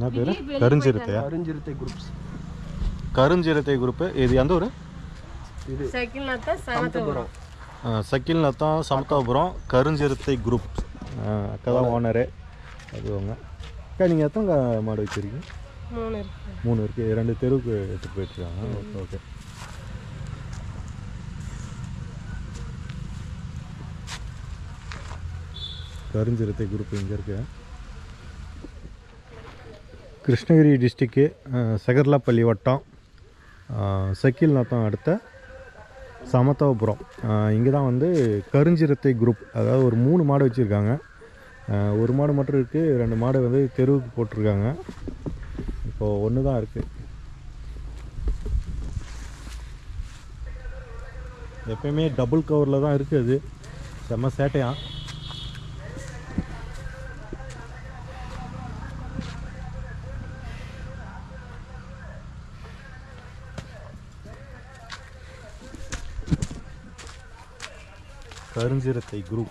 என்ன பேர் கருஞ்சிருத்தையா கருஞ்சிருத்தை groups கருஞ்சிருத்தை group இது எந்த ஊர் இது சைக்கிள் நத்தா சமத்துவம் சக்கில் நத்தம் சமத்தாபுரம் கருஞ்சிருத்தை குரூப் அக்கா தான் ஓனரு அது அவங்க அக்கா நீங்கள் எத்தனை கா- மாடு வச்சுருக்கீங்க மூணு இருக்கு மூணு இருக்குது ரெண்டு தெருவுக்கு எடுத்துகிட்டு போயிட்டுருக்காங்க ஓகே ஓகே கருஞ்சிருத்தை குரூப் இங்கே இருக்கு கிருஷ்ணகிரி டிஸ்ட்ரிக்கு செகர்லாப்பள்ளி வட்டம் சக்கில் நத்தம் அடுத்த சமத்தாபுரம் இங்கே தான் வந்து கருஞ்சிரத்தை குரூப் அதாவது ஒரு மூணு மாடு வச்சுருக்காங்க ஒரு மாடு மட்டும் இருக்குது ரெண்டு மாடு வந்து தெருவுக்கு போட்டிருக்காங்க இப்போது ஒன்று தான் இருக்குது எப்பயுமே டபுள் கவரில் தான் இருக்குது அது செம்ம சேட்டையா கருஞ்சிரத்தை குரூப்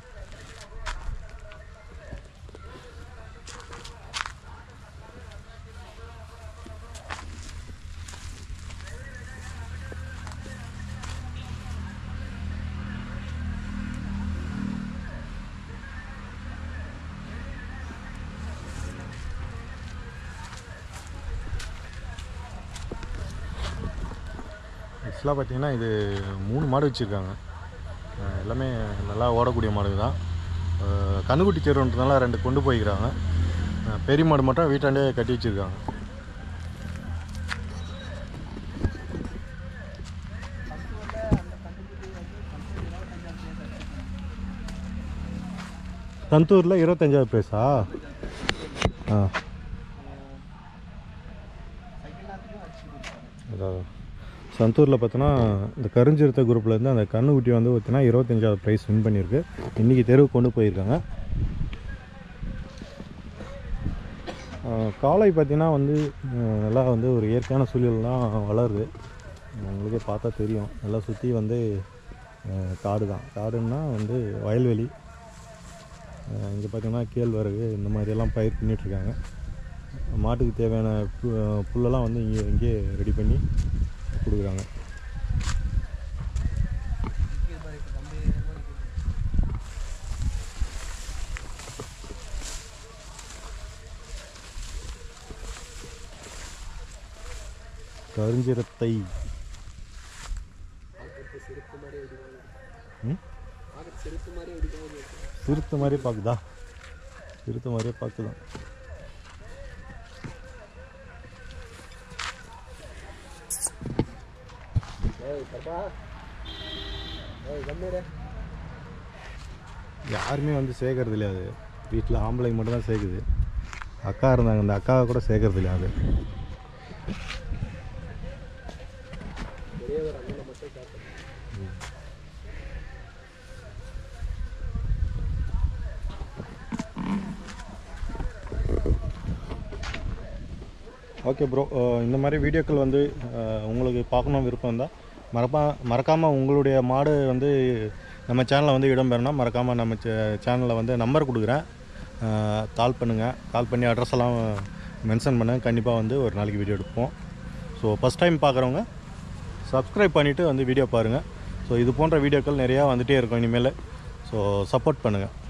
ஆக்சுவலாக பார்த்தீங்கன்னா இது மூணு மாடு வச்சுருக்காங்க அஹ் எல்லாமே நல்லா ஓடக்கூடிய மாடு தான் அஹ் கண்ணுக்குட்டி தெருன்றதுனால ரெண்டு கொண்டு போய்க்கிறாங்க அஹ் பெரிய மாடு மட்டும் வீட்டாண்டே கட்டி வச்சுருக்காங்க தந்தூரில் இருபத்தஞ்சாவது பிரைஸா ஆ அதான் சந்தூரில் பார்த்தோன்னா இந்த கருஞ்சிருத்த குரூப்லேருந்து அந்த கண்ணுக்குட்டி வந்து பார்த்தீங்கன்னா இருபத்தஞ்சாவது ப்ரைஸ் வின் பண்ணியிருக்கு இன்றைக்கி தெருவுக்கு கொண்டு போயிருக்காங்க ஆஹ் காளை பார்த்தீங்கன்னா வந்து ஆஹ் நல்லா வந்து ஒரு இயற்கையான சூழல்லாம் வளருது உங்களுக்கே பார்த்தா தெரியும் நல்லா சுற்றி வந்து ஆஹ் காடு தான் காடுன்னா வந்து வயல்வெளி இங்கே பார்த்தீங்கன்னா கேழ்வரகு இந்த மாதிரியெல்லாம் பயிர் பண்ணிகிட்ருக்காங்க மாட்டுக்கு தேவையான பு புல்லெல்லாம் வந்து இங்கே இங்கே ரெடி பண்ணி கொடுக்குறாங்க கருஞ்சிரத்தை ம்? சிறுத்தை மாதிரி பார்க்குதா சிறுத்தை மாதிரியே பார்க்குதான் யாருமே வந்து சேர்க்கறது இல்லையா அது வீட்டில் ஆம்பளைங்க மட்டும் தான் சேர்க்குது அக்கா இருந்தாங்க அந்த அக்காவை கூட சேர்க்கறது இல்லையா அது ஓகே ப்ரோ இந்த மாதிரி வீடியோக்கள் வந்து அஹ், உங்களுக்கு பார்க்கணும் விருப்பம் இருந்தால் மறப்பா மறக்காமல் உங்களுடைய மாடு வந்து நம்ம சேனலில் வந்து இடம்பெறணும் மறக்காமல் நம்ம சேனலில் வந்து நம்பர் கொடுக்குறேன் கால் பண்ணுங்கள் கால் பண்ணி அட்ரஸ் எல்லாம் மென்ஷன் பண்ணுங்கள் கண்டிப்பாக வந்து ஒரு நாளைக்கு வீடியோ எடுப்போம் ஸோ ஃபஸ்ட் டைம் பார்க்குறவங்க சப்ஸ்கிரைப் பண்ணிவிட்டு வந்து வீடியோ பாருங்கள் ஸோ இது போன்ற வீடியோக்கள் நிறையா வந்துகிட்டே இருக்கும் இனிமேல் ஸோ சப்போர்ட் பண்ணுங்கள்